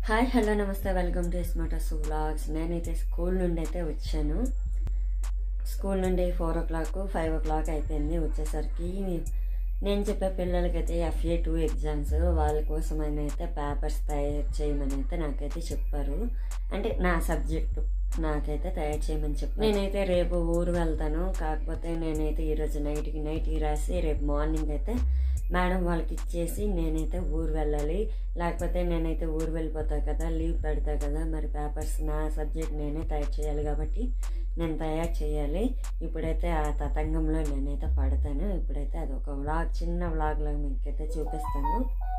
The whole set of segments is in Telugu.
Hi hello namaste welcome to smarts vlogs నేనైతే స్కూల్ నుండి అయితే వచ్చాను స్కూల్ నుండి four o'clock five o'clock అయిపోయింది వచ్చేసరికి నేను చెప్పే పిల్లలకైతే ఎఫ్ఏ టూ ఎగ్జామ్స్ వాళ్ళ కోసం అయితే పేపర్స్ తయారు చేయమని అయితే నాకైతే చెప్పారు అంటే నా సబ్జెక్టు నాకైతే తయారు చేయమని చెప్పారు నేనైతే రేపు ఊరు వెళ్తాను కాకపోతే నేనైతే ఈరోజు నైట్కి నైట్ రాసి రేపు మార్నింగ్ అయితే మేడం వాళ్ళకి ఇచ్చేసి నేనైతే ఊరు వెళ్ళాలి లేకపోతే నేనైతే ఊరు వెళ్ళిపోతా కదా లీవ్ పెడతా కదా మరి పేపర్స్ నా సబ్జెక్ట్ నేనే తయారు చేయాలి కాబట్టి నేను తయారు చేయాలి ఇప్పుడైతే ఆ తతంగంలో నేనైతే పడతాను ఇప్పుడైతే అది ఒక వ్లాగ్ చిన్న వ్లాగ్ లాగా మీకైతే చూపిస్తాను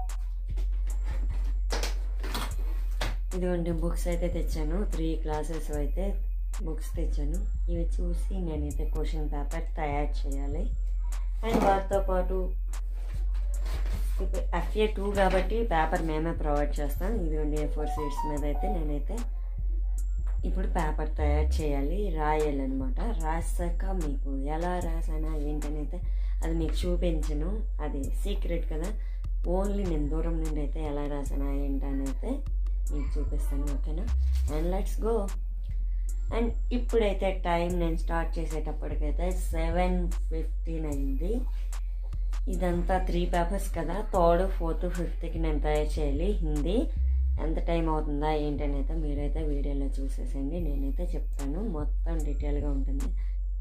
ఇదిగోండి బుక్స్ అయితే తెచ్చాను త్రీ క్లాసెస్ అయితే బుక్స్ తెచ్చాను ఇవి చూసి నేనైతే క్వశ్చన్ పేపర్ తయారు చేయాలి అండ్ వాటితో పాటు ఇప్పుడు ఎఫ్ఏ టూ కాబట్టి పేపర్ మేమే ప్రొవైడ్ చేస్తాం ఇదిగోండి ఏ ఫోర్ సీట్స్ మీద అయితే నేనైతే ఇప్పుడు పేపర్ తయారు చేయాలి రాయాలన్నమాట రాసాక మీకు ఎలా రాసానా ఏంటనైతే అది మీకు చూపించను అది సీక్రెట్ కదా ఓన్లీ నేను దూరం నుండి అయితే ఎలా రాసానా ఏంటనైతే మీకు చూపిస్తాను ఓకేనా అండ్ లెట్స్ గో అండ్ ఇప్పుడైతే టైం నేను స్టార్ట్ చేసేటప్పటికైతే సెవెన్ ఫిఫ్టీన్ అయింది ఇదంతా త్రీ పేపర్స్ కదా థర్డ్ ఫోర్త్ ఫిఫ్త్కి నేను తయారు చేయాలి హిందీ ఎంత టైం అవుతుందా ఏంటనైతే మీరైతే వీడియోలో చూసేసండి నేనైతే చెప్తాను మొత్తం డీటెయిల్గా ఉంటుంది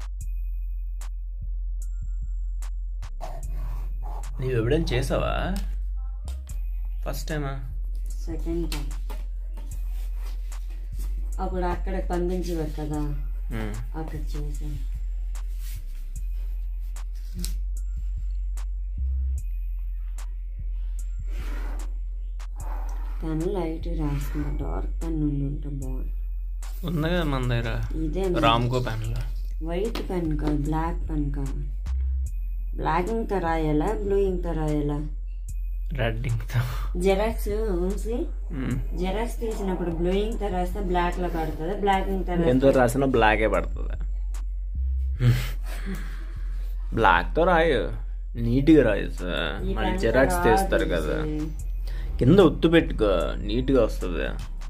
నీవు ఎప్పుడైనా చేసావా ఫస్ట్ టైమా సెకండ్ టైం అప్పుడు అక్కడ పంపించేవారు కదా అక్కడ చేశాను పెన్ లైట్ రాస్తున్నా డార్క్ పెన్ నుండి ఉంటే బాగుంది ఉంది కదా మన దగ్గర ఇదే రామ్కో పెన్లో వైట్ పెన్ కాదు బ్లాక్ పెన్ కాదు బ్లాక్ ఇంక్తో రాయాలా బ్లూ ఇంక్తో రాయాలా రెడ్ ఇంక్తో జెరాక్స్ ఉంచి జెరాక్స్ తీసినప్పుడు బ్లూ ఇంక్తో రాస్తే బ్లాక్ లో పడుతుంది బ్లాక్ ఇంక్తో రాస్తే ఎంతో రాసిన బ్లాకే పడుతుంది బ్లాక్తో రాయు నీట్గా రాయు సార్ ఈ మళ్ళీ pen తో జెరాక్స్ రాదు తీస్తారు కదా ఇది. కింద ఒత్తు పెట్టుకో నీట్గా వస్తుంది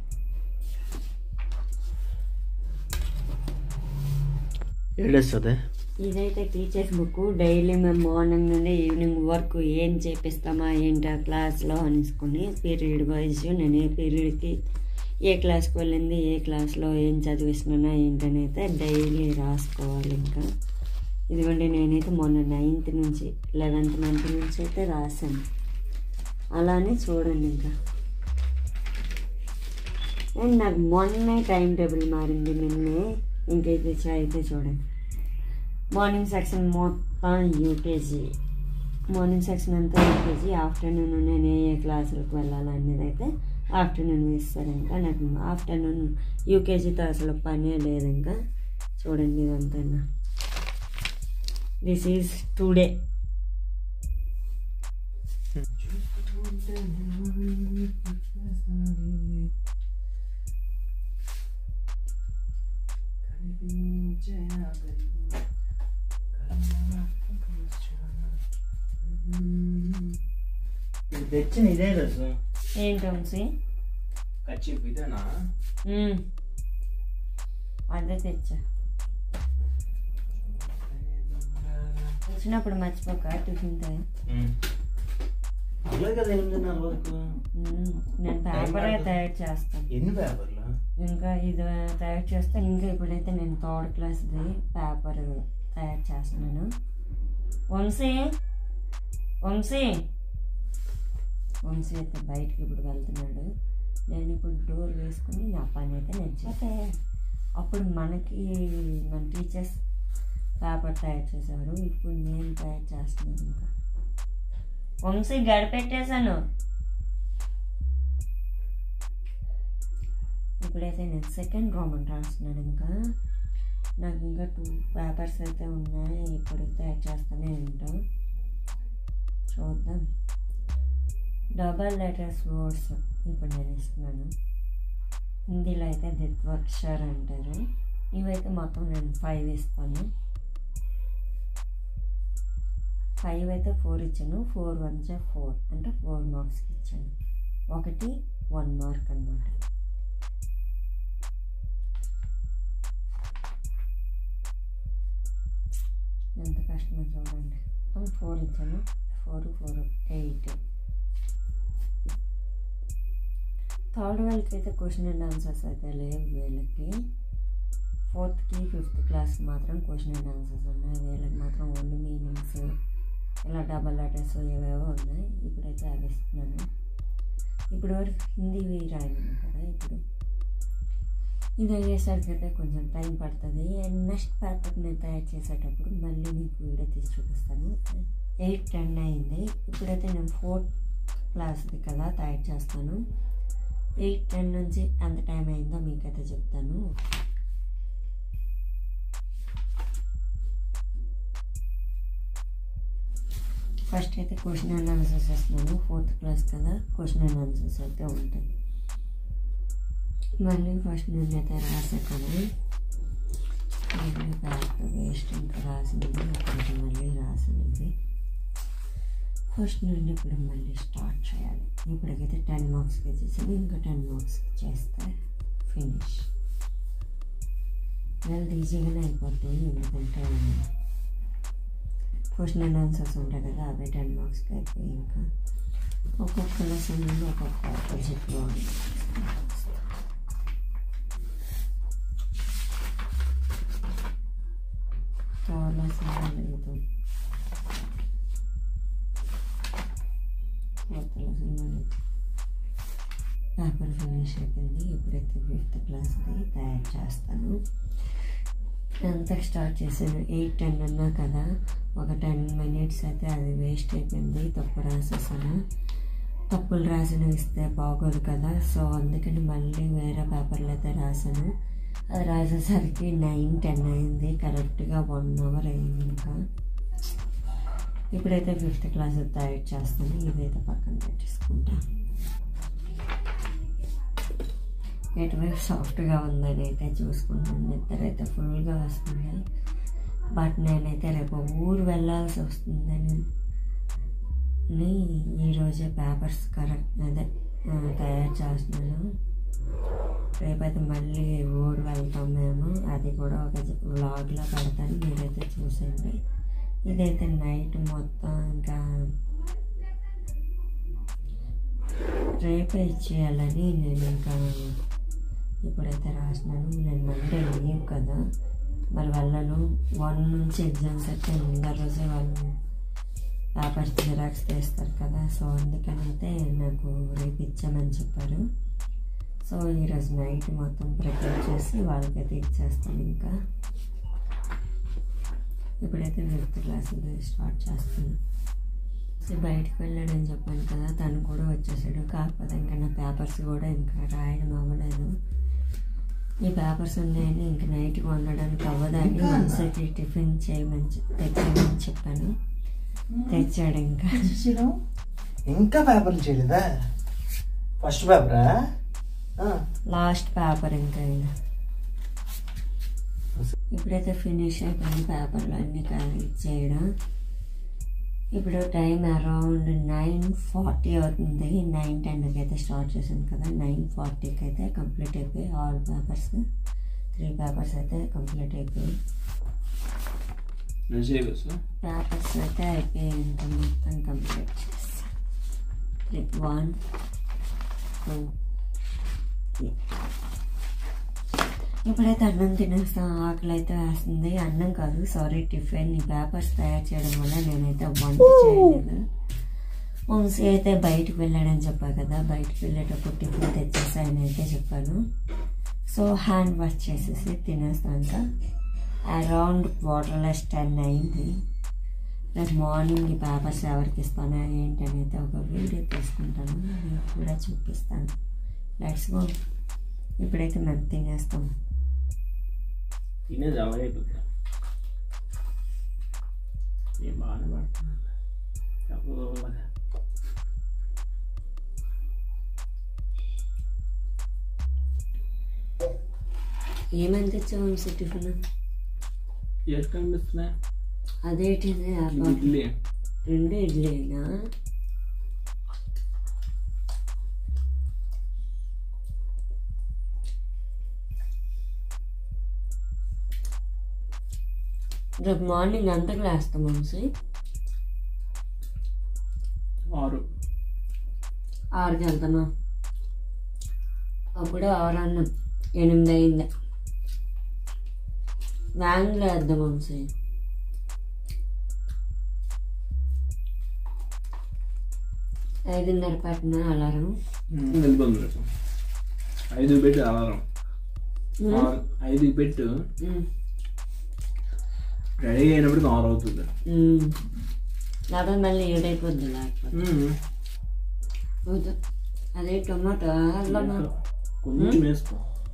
ఏడేస్తుంది ఇదైతే టీచర్స్ బుక్ డైలీ మేము మార్నింగ్ నుండి ఈవినింగ్ వరకు ఏం చేపిస్తామా ఏంటి ఆ క్లాస్లో అనేసుకుని పీరియడ్ వైజ్ నేను ఏ పీరియడ్కి ఏ క్లాస్కి వెళ్ళింది ఏ క్లాస్లో ఏం చదివిస్తున్నానా ఏంటని అయితే డైలీ రాసుకోవాలి ఇంకా ఇదిగోండి నేనైతే మొన్న నైన్త్ నుంచి లెవెన్త్ మంత్ నుంచి అయితే రాశాను అలానే చూడండి ఇంకా అండ్ నాకు మొన్నే టైం టేబుల్ మారింది నిన్నే ఇంకైతే అయితే చూడండి మార్నింగ్ సెక్షన్ మొత్తం యూకేజీ మార్నింగ్ సెక్షన్ అంతా యూకేజీ ఆఫ్టర్నూన్ నేను ఏ ఏ క్లాసులకు వెళ్ళాలనేది అయితే ఆఫ్టర్నూన్ వేస్తారు ఇంకా నాకు ఆఫ్టర్నూన్ యూకేజీతో అసలు పనే లేదు ఇంకా చూడండి ఇదంతా దిస్ ఈజ్ టుడే తెచ్చిన ఇదే రసం ఏంటి వంశీ కచ్చి ఇదేనా మ్మ్. అదే తెచ్చా వచ్చినప్పుడు మర్చిపోక టిఫిన్ టైం అలాగే కదా ఎనిమిది నాలుగు వరకు మ్మ్. నేను పేపరే తయారు చేస్తాను ఎన్ని పేపర్లు ఇంకా ఇది తయారు చేస్తే ఇంకా ఇప్పుడైతే నేను థర్డ్ క్లాస్ది పేపర్ తయారు చేస్తున్నాను వంశీ వంశీ వంశీ అయితే బయటికి ఇప్పుడు వెళ్తున్నాడు నేను ఇప్పుడు డోర్ వేసుకుని నా పని అయితే నేను చేస్తే అప్పుడు మనకి మన టీచర్స్ పేపర్ తయారు చేశారు ఇప్పుడు నేను తయారు చేస్తున్నాను ఇంకా వంశీ గడిపెట్టేశాను ఇప్పుడైతే నేను సెకండ్ రోమన్ రాస్తున్నాను ఇంకా నాకు ఇంకా టూ పేపర్స్ అయితే ఉన్నాయి ఇప్పుడు తయారు చేస్తూనే ఉంటాం చూద్దాం డబల్ లెటర్స్ వర్డ్స్ ఇప్పుడు నేను ఇస్తున్నాను హిందీలో అయితే దిత్వక్షర్ అంటారు ఇవైతే మొత్తం నేను ఫైవ్ ఇస్తాను ఫైవ్ అయితే ఫోర్ ఇచ్చాను ఫోర్ వన్ జా ఫోర్ అంటే ఫోర్ మార్క్స్కి ఇచ్చాను ఒకటి వన్ మార్క్ అనమాట ఎంత కష్టమో చూడండి మొత్తం ఫోర్ ఇచ్చాను ఫోర్ ఫోర్ ఎయిట్ థర్డ్ వాళ్ళకి అయితే క్వశ్చన్ అండ్ ఆన్సర్స్ అయితే లేవు వీళ్ళకి ఫోర్త్కి ఫిఫ్త్ క్లాస్కి మాత్రం క్వశ్చన్ అండ్ ఆన్సర్స్ ఉన్నాయి వీళ్ళకి మాత్రం ఓన్లీ మీనింగ్స్ ఇలా డబల్ లెటర్స్ ఏవేవో ఉన్నాయి ఇప్పుడైతే అవి ఇస్తున్నాను ఇప్పుడు వరకు హిందీవి రాయను కదా ఇప్పుడు ఇది అయ్యేసరికి అయితే కొంచెం టైం పడుతుంది అండ్ నెక్స్ట్ పేపర్ నేను తయారు చేసేటప్పుడు మళ్ళీ మీకు వీడియో తీసి చూపిస్తాను ఎయిట్ టెన్ అయింది ఇప్పుడైతే నేను ఫోర్త్ క్లాస్ది కదా తయారు చేస్తాను ఎయిట్ టెన్ నుంచి ఎంత టైం అయిందో మీకైతే చెప్తాను ఫస్ట్ అయితే క్వశ్చన్ అండ్ ఆన్సర్స్ వేస్తున్నాను ఫోర్త్ క్లాస్ కదా క్వశ్చన్ అండ్ ఆన్సర్స్ అయితే ఉంటాయి మళ్ళీ ఫస్ట్ నుండి అయితే రాసే కదా మళ్ళీ వేస్ట్ ఇంకా రాసింది ఒకటి మళ్ళీ రాసినది ఫస్ట్ నుండి ఇప్పుడు మళ్ళీ స్టార్ట్ చేయాలి ఇప్పటికైతే టెన్ మార్క్స్కి చేసాను ఇంకా టెన్ మార్క్స్కి చేస్తే ఫినిష్ వెల్ ఈజీగానే అయిపోతాయి ఎందుకంటే క్వశ్చన్ అండ్ ఆన్సర్స్ ఉంటాయి కదా అవి టెన్ మార్క్స్కి అయిపోయి ఇంకా ఒక్కొక్క లెసన్ నుండి ఒక్కొక్క ఆపోజిట్లో థర్డ్ లెసన్ లేదు ఫోర్త్ లెసన్ లేదు పేపర్ ఫినిష్ అయిపోయింది ఇప్పుడైతే ఫిఫ్త్ క్లాస్ది తయారు చేస్తాను అంతా స్టార్ట్ చేశాను ఎయిట్ టెన్ అన్నా కదా ఒక టెన్ మినిట్స్ అయితే అది వేస్ట్ అయిపోయింది తప్పు రాసేసాను తప్పులు రాసిన ఇస్తే బాగోదు కదా సో అందుకని మళ్ళీ వేరే పేపర్లు అయితే రాశాను అది రాసేసరికి నైన్ టెన్ అయింది కరెక్ట్గా వన్ అవర్ అయింది ఇంకా ఇప్పుడైతే ఫిఫ్త్ క్లాస్ తయారు చేస్తాను ఇదైతే పక్కన పెట్టేసుకుంటా ఎటువైపు సాఫ్ట్గా ఉందని అయితే చూసుకుంటాను నిద్ర అయితే ఫుల్గా వస్తుంది బట్ నేనైతే రేపు ఊరు వెళ్ళాల్సి వస్తుందని ని ఈరోజే పేపర్స్ కరెక్ట్ అదే ఆ, తయారు చేస్తున్నాను రేపైతే మళ్ళీ ఊరు వెళ్తాం మేము అది కూడా ఒక వ్లాగ్లో పెడతాను మీరైతే చూసేయండి ఇదైతే నైట్ మొత్తం ఇంకా రేపే ఇచ్చేయాలని నేను ఇంకా ఇప్పుడైతే రాసినాను నేను మండే లీవ్ కదా మరి వెళ్ళను వన్ నుంచి ఎగ్జామ్స్ అయితే ముందర రోజే వాళ్ళు పేపర్స్ జిరాక్స్ తీస్తారు కదా సో అందుకని అయితే నాకు రేపు ఇచ్చామని చెప్పారు సో ఈరోజు నైట్ మొత్తం ప్రిపేర్ చేసి వాళ్ళకైతే ఇచ్చేస్తాను ఇంకా ఇప్పుడైతే ఫిఫ్త్ క్లాస్ స్టార్ట్ చేస్తాను సో బయటకు వెళ్ళాడని చెప్పాను కదా తను కూడా వచ్చేసాడు కాకపోతే ఇంకా నా పేపర్స్ కూడా ఇంకా రాయడం అవ్వలేదు ఈ పేపర్స్ ఉన్నాయని ఇంక నైట్కి వండడానికి అవ్వదని మనసుకి టిఫిన్ చేయమని చెప్- తెచ్చేయమని చెప్పాను తెచ్చాడు ఇంకా ఇంకా పేపర్లు చేయలేదా ఫస్ట్ పేపరా లాస్ట్ పేపర్ ఇంకా ఇది. ఇప్పుడైతే ఫినిష్ అయిపోయింది పేపర్లు అన్ని కంప్లీట్ చేయడం ఇప్పుడు టైం అరౌండ్ నైన్ ఫార్టీ అవుతుంది నైన్ టెన్కి అయితే స్టార్ట్ చేసాను కదా నైన్ ఫార్టీకి అయితే కంప్లీట్ అయిపోయి ఆల్ పేపర్స్ త్రీ పేపర్స్ అయితే కంప్లీట్ అయిపోయి నువ్వు చేయవచ్చు పేపర్స్ అయితే అయిపోయి ఇంకా మొత్తం కంప్లీట్ చేస్తాను త్రీ వన్ టూ త్రీ ఇప్పుడైతే అన్నం తినేస్తాం ఆకలి అయితే వేస్తుంది అన్నం కాదు సారీ టిఫిన్ ఈ పేపర్స్ తయారు చేయడం వల్ల నేనైతే వంట చేయలేదు వంశీ అయితే బయటకు వెళ్ళాడని చెప్పా కదా బయటకు వెళ్ళేటప్పుడు టిఫిన్ తెచ్చేసి ఆయన అయితే చెప్పాను సో హ్యాండ్ వాష్ చేసేసి తినేస్తాక అరౌండ్ వాటర్లెస్ టెన్ అయింది రేపు మార్నింగ్ ఈ పేపర్స్ ఎవరికి ఇస్తానా ఏంటని అయితే ఒక వీడియో తీసుకుంటాను మీకు కూడా చూపిస్తాను లెట్స్ గో ఇప్పుడైతే మేము తినేస్తాం తినేది అవే అయిపోతుంది నేను బాగానే పడుతున్నాను తప్పదు ఏమని తెచ్చావు వంశీ టిఫిన్ ఎటు కనిపిస్తున్నాయి అదేంటిది ఆ బాబు. ఇడ్లీ రెండు ఇడ్లీనా రేపు మార్నింగ్ ఎంతకు లేస్తాం వంశీ ఆరు ఆరుకి వెళ్తామా అప్పుడే ఆరు అన్నం ఎనిమిది అయింది వ్యాన్లో వేద్దాం వంశీ ఐదున్నర పట్టిన అలారం వెళ్ళిపోతుంది రేపు ఐదు పెట్టు అలారం ఆరు ఐదుకి పెట్టు ఉమ్. రెడీ అయినప్పటికి ఆరు అవుతుంది ఉమ్. లేకపోతే మళ్ళీ ఏడైపోద్ది లేకపోతే వద్దు. అదే టొమాటో అల్లమా కొంచెం వేసుకో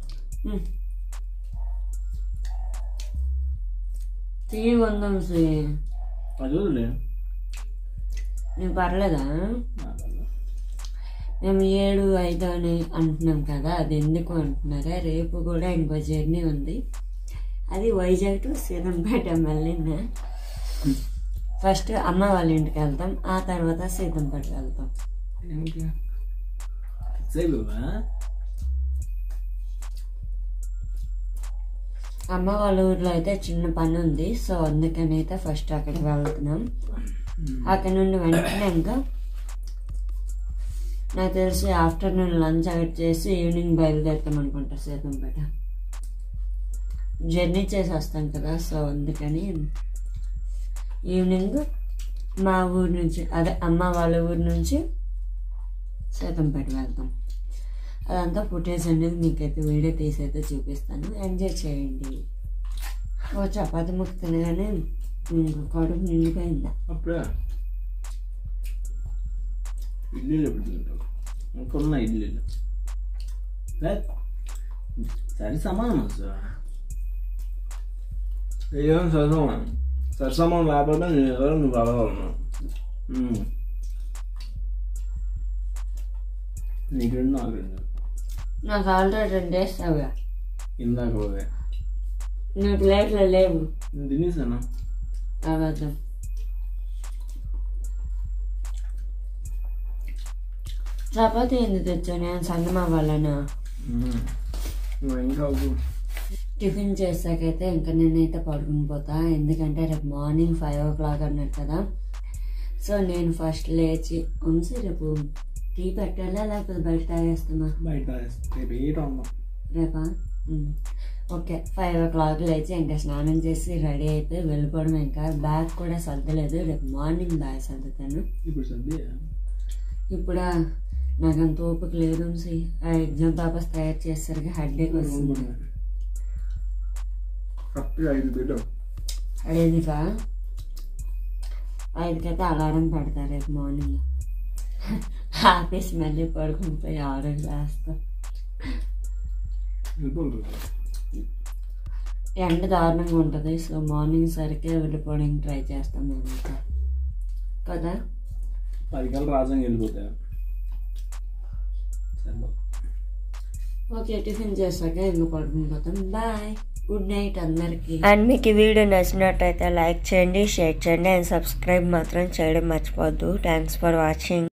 తీయ ఉందాం శ్రీ అది వదిలే నీకు పర్లేదా మేము ఏడు ఐదు అని అంటున్నాం కదా అది ఎందుకు అంటున్నారా రేపు కూడా ఇంకో జర్నీ ఉంది అది వైజాగ్ టు సీతంపేట మళ్ళీ ఫస్ట్ అమ్మ వాళ్ళ ఇంటికి వెళ్తాం ఆ తర్వాత సీతంపేట వెళ్తాం సేపువా అమ్మ వాళ్ళ ఊర్లో అయితే చిన్న పని ఉంది సో అందుకని అయితే ఫస్ట్ అక్కడికి వెళ్తున్నాం అక్కడ నుండి వెంటనే ఇంకా నాకు తెలిసి ఆఫ్టర్నూన్ లంచ్ అక్కడ చేసి ఈవినింగ్ బయలుదేరుతాం అనుకుంటా సీతంపేట జర్నీ చేసి వస్తాం కదా సో అందుకని ఈవినింగ్ మా ఊరు నుంచి అదే అమ్మ వాళ్ళ ఊరు నుంచి సీతంపేట వెళ్తాం అదంతా ఫుటేజ్ అనేది మీకైతే వీడియో తీసి అయితే చూపిస్తాను ఎంజాయ్ చేయండి ఓ చపాతి ముక్క తినగానే ఉమ్, కడుపు నిండిపోయిందా అప్పుడే ఇడ్లీలు ఎప్పుడు తింటావు ఇంకొన్న ఇడ్లీలు లే, సరి సమానం సార్ ఏం సరి సమానం సరి సమానం లేకపోతే నేను ఎవరు నువ్వు అడగలను నీకు రెండు నాకు రెండు నాకు ఆల్రెడీ రెండు వేస్తావుగా ఇందాక పోతే నా ప్లేట్లో లేవు నేను తినేసాను అబద్ధం చపాతి ఎందుకు తెచ్చావు నేను సన్నం అవ్వాలనా నువ్వు ఇంకా అవ్వు. టిఫిన్ చేసాకైతే ఇంకా నేనైతే పడుకుని పోతా ఎందుకంటే రేపు మార్నింగ్ ఫైవ్ ఓ క్లాక్ అన్నారు కదా సో నేను ఫస్ట్ లేచి ఉంచి రేపు టీ పెట్టాలా లేకపోతే బయట తాగేస్తామా బయట రేపు ఏట ఉన్నాం రేపా um. Okay five o'clock లేచి ఇంకా స్నానం చేసి రెడీ అయిపోయి వెళ్ళిపోవడం ఇంకా బ్యాగ్ కూడా సర్దలేదు రేపు మార్నింగ్ బ్యాగ్ సర్దుతాను ఇప్పుడు సర్ది ఇప్పుడు నాకు అంత ఓపిక లేదు సి. ఆ ఎగ్జామ్ పేపర్స్ తయారు చేసరికి హెడ్ఏక్ వస్తుంది కరెక్ట్గా ఐదు బిడ్డ ఐదుగా ఐదుకైతే అలారం పెడతా రేపు మార్నింగ్ ఆఫీస్ మళ్ళీ పడుకుని పోయి ఆరు వేస్తా వెళ్ళిపోతుంది ఎండ దారుణంగా ఉంటుంది సో మార్నింగ్ సరికే వెళ్ళిపోవడానికి ట్రై చేస్తాం మేమైతే కదా పదికల్ రాజంగా వెళ్ళిపోతాయి సరిపో ఓకే టిఫిన్ చేశాక ఇంకా పడుకుని పోతాం బాయ్ గుడ్ నైట్ అందరికి అండ్ మీకు ఈ వీడియో నచ్చినట్టయితే లైక్ చేయండి షేర్ చేయండి అండ్ సబ్స్క్రైబ్ మాత్రం చేయడం మర్చిపోద్దు థ్యాంక్స్ ఫర్ వాచింగ్